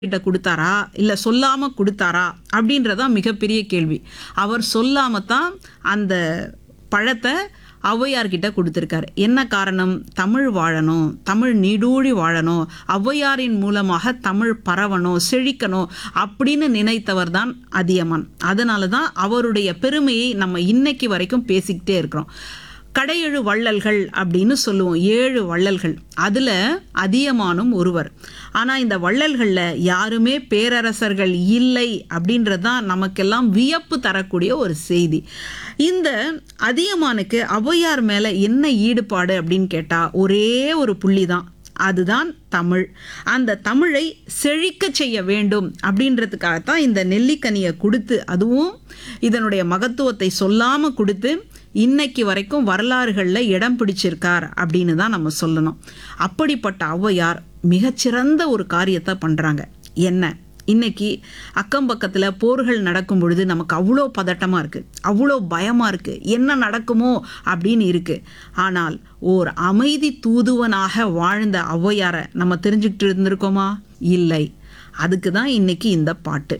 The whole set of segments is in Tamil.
கிட்ட கொடுத்தாரா இல்லை சொல்லாம கொடுத்தாரா அப்படின்றதான் மிகப்பெரிய கேள்வி அவர் சொல்லாம தான் அந்த பழத்தை ஔவையார்கிட்ட கொடுத்துருக்காரு என்ன காரணம் தமிழ் வாழணும் தமிழ் நீடூழி வாழணும் ஔவையாரின் மூலமாக தமிழ் பரவணும் செழிக்கணும் அப்படின்னு நினைத்தவர் தான் அதியமான் அதனால தான் அவருடைய பெருமையை நம்ம இன்னைக்கு வரைக்கும் பேசிக்கிட்டே இருக்கிறோம் கடையெழு வள்ளல்கள் அப்படின்னு சொல்லுவோம் ஏழு வள்ளல்கள் அதில் அதியமானும் ஒருவர் ஆனால் இந்த வள்ளல்களில் யாருமே பேரரசர்கள் இல்லை அப்படின்றது தான் நமக்கெல்லாம் வியப்பு தரக்கூடிய ஒரு செய்தி இந்த அதியமானுக்கு ஔவையார் மேலே என்ன ஈடுபாடு அப்படின்னு கேட்டால் ஒரே ஒரு புள்ளி தான் அதுதான் தமிழ் அந்த தமிழை செழிக்க செய்ய வேண்டும் அப்படின்றதுக்காகத்தான் இந்த நெல்லிக்கனியை கொடுத்து அதுவும் இதனுடைய மகத்துவத்தை சொல்லாமல் கொடுத்து இன்னைக்கு வரைக்கும் வரலாறுகளில் இடம் பிடிச்சிருக்கார் அப்படின்னு தான் நம்ம சொல்லணும் அப்படிப்பட்ட ஔவையார் மிகச்சிறந்த ஒரு காரியத்தை பண்ணுறாங்க என்ன இன்னைக்கு அக்கம் பக்கத்தில் போர்கள் நடக்கும் பொழுது நமக்கு அவ்வளோ பதட்டமாக இருக்குது அவ்வளோ பயமாக இருக்குது என்ன நடக்குமோ அப்படின்னு இருக்குது ஆனால் ஓர் அமைதி தூதுவனாக வாழ்ந்த ஔவையாரை நம்ம தெரிஞ்சுக்கிட்டு இருந்திருக்கோமா இல்லை அதுக்கு தான் இன்னைக்கு இந்த பாட்டு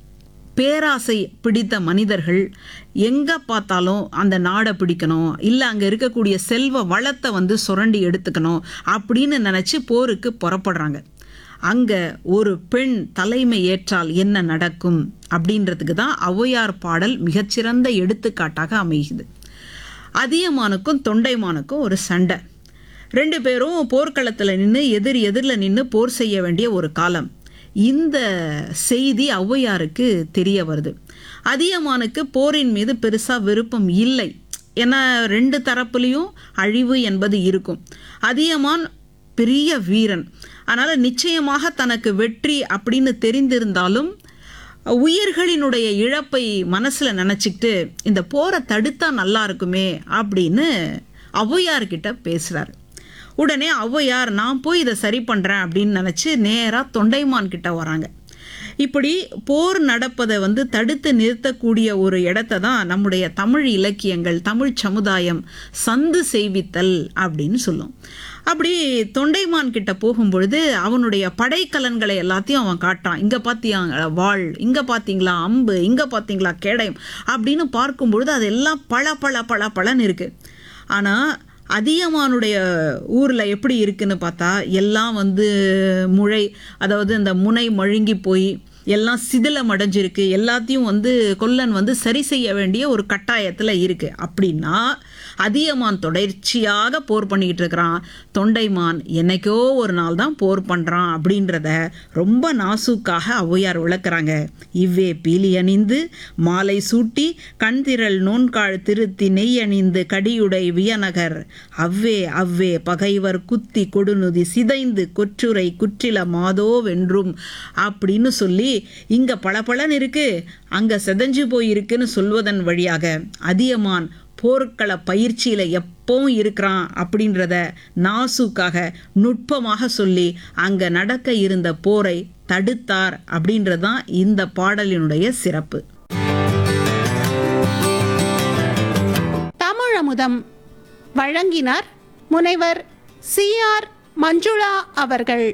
பேராசை பிடித்த மனிதர்கள் எங்கே பார்த்தாலும் அந்த நாடை பிடிக்கணும் இல்லை அங்கே இருக்கக்கூடிய செல்வ வளத்தை வந்து சுரண்டி எடுத்துக்கணும் அப்படின்னு நினச்சி போருக்கு புறப்படுறாங்க அங்கே ஒரு பெண் தலைமை ஏற்றால் என்ன நடக்கும் அப்படின்றதுக்கு தான் ஔவையார் பாடல் மிகச்சிறந்த எடுத்துக்காட்டாக அமையுது அதியமானுக்கும் தொண்டைமானுக்கும் ஒரு சண்டை ரெண்டு பேரும் போர்க்களத்தில் நின்று எதிர் எதிரில் நின்று போர் செய்ய வேண்டிய ஒரு காலம் இந்த செய்தி ஔவையாருக்கு தெரிய வருது அதியமானுக்கு போரின் மீது பெருசாக விருப்பம் இல்லை ஏன்னா ரெண்டு தரப்புலேயும் அழிவு என்பது இருக்கும் அதியமான் பெரிய வீரன் அதனால் நிச்சயமாக தனக்கு வெற்றி அப்படின்னு தெரிந்திருந்தாலும் உயிர்களினுடைய இழப்பை மனசில் நினச்சிக்கிட்டு இந்த போரை தடுத்தா நல்லா இருக்குமே அப்படின்னு ஔவையார்கிட்ட பேசுகிறார் உடனே ஔவையார் நான் போய் இதை சரி பண்ணுறேன் அப்படின்னு நினச்சி நேராக தொண்டைமான் கிட்ட வராங்க இப்படி போர் நடப்பதை வந்து தடுத்து நிறுத்தக்கூடிய ஒரு இடத்த தான் நம்முடைய தமிழ் இலக்கியங்கள் தமிழ் சமுதாயம் சந்து செய்வித்தல் அப்படின்னு சொல்லும் அப்படி தொண்டைமான் கிட்ட போகும்பொழுது அவனுடைய படைக்கலன்களை எல்லாத்தையும் அவன் காட்டான் இங்கே பார்த்தியாங்களா வாள் இங்கே பார்த்தீங்களா அம்பு இங்கே பார்த்தீங்களா கேடயம் அப்படின்னு பார்க்கும்பொழுது அதெல்லாம் பல பல பல பலன்னு இருக்குது ஆனால் அதியமானுடைய ஊரில் எப்படி இருக்குன்னு பார்த்தா எல்லாம் வந்து முளை அதாவது இந்த முனை மழுங்கி போய் எல்லாம் சிதிலம் அடைஞ்சிருக்கு எல்லாத்தையும் வந்து கொல்லன் வந்து சரி செய்ய வேண்டிய ஒரு கட்டாயத்தில் இருக்குது அப்படின்னா அதியமான் தொடர்ச்சியாக போர் பண்ணிக்கிட்டு இருக்கிறான் தொண்டைமான் என்னைக்கோ ஒரு நாள் தான் போர் பண்ணுறான் அப்படின்றத ரொம்ப நாசூக்காக ஔவையார் விளக்குறாங்க இவ்வே பீலி அணிந்து மாலை சூட்டி கண்திரள் நோன்காள் திருத்தி நெய் அணிந்து கடியுடை வியநகர் அவ்வே அவ்வே பகைவர் குத்தி கொடுநுதி சிதைந்து கொற்றுரை குற்றில மாதோ வென்றும் அப்படின்னு சொல்லி இங்க பளபளன்னு இருக்கு அங்க செதஞ்சு போயிருக்குன்னு சொல்வதன் வழியாக அதியமான் போர்க்கள பயிற்சியில் எப்பவும் இருக்கிறான் அப்படின்றத நாசுக்காக நுட்பமாக சொல்லி அங்கே நடக்க இருந்த போரை தடுத்தார் அப்படின்றதான் இந்த பாடலினுடைய சிறப்பு தமிழமுதம் வழங்கினார் முனைவர் சி ஆர் மஞ்சுளா அவர்கள்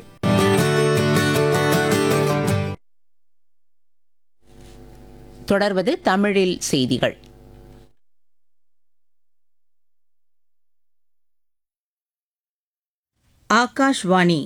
தொடர்வது தமிழில் செய்திகள் ஆகாஷ்வாணி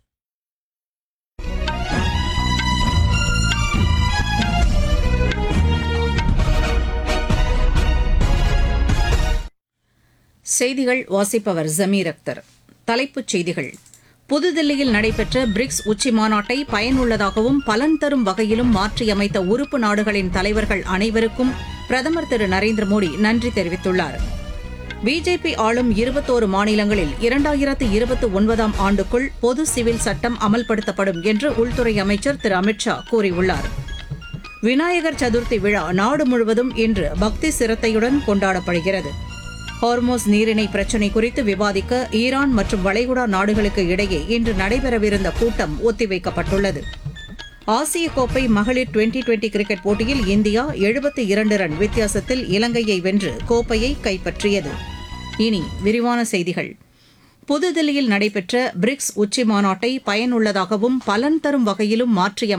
செய்திகள் வாசிப்பவர் ஜமீர் அக்தர் தலைப்புச் செய்திகள் புதுதில்லியில் நடைபெற்ற பிரிக்ஸ் உச்சி மாநாட்டை பயனுள்ளதாகவும் பலன் தரும் வகையிலும் மாற்றியமைத்த உறுப்பு நாடுகளின் தலைவர்கள் அனைவருக்கும் பிரதமர் திரு நரேந்திர மோடி நன்றி தெரிவித்துள்ளார் பிஜேபி ஆளும் இருபத்தோரு மாநிலங்களில் இரண்டாயிரத்து இருபத்தி ஒன்பதாம் ஆண்டுக்குள் பொது சிவில் சட்டம் அமல்படுத்தப்படும் என்று உள்துறை அமைச்சர் திரு அமித்ஷா கூறியுள்ளார் விநாயகர் சதுர்த்தி விழா நாடு முழுவதும் இன்று பக்தி சிரத்தையுடன் கொண்டாடப்படுகிறது ஹார்மோஸ் நீரிணை பிரச்சினை குறித்து விவாதிக்க ஈரான் மற்றும் வளைகுடா நாடுகளுக்கு இடையே இன்று நடைபெறவிருந்த கூட்டம் ஒத்திவைக்கப்பட்டுள்ளது ஆசிய கோப்பை மகளிர் டுவெண்டி டுவெண்டி கிரிக்கெட் போட்டியில் இந்தியா எழுபத்தி இரண்டு ரன் வித்தியாசத்தில் இலங்கையை வென்று கோப்பையை கைப்பற்றியது இனி விரிவான செய்திகள் புதுதில்லியில் நடைபெற்ற பிரிக்ஸ் உச்சி மாநாட்டை பயனுள்ளதாகவும் பலன் தரும் வகையிலும் மாற்றியமைக்க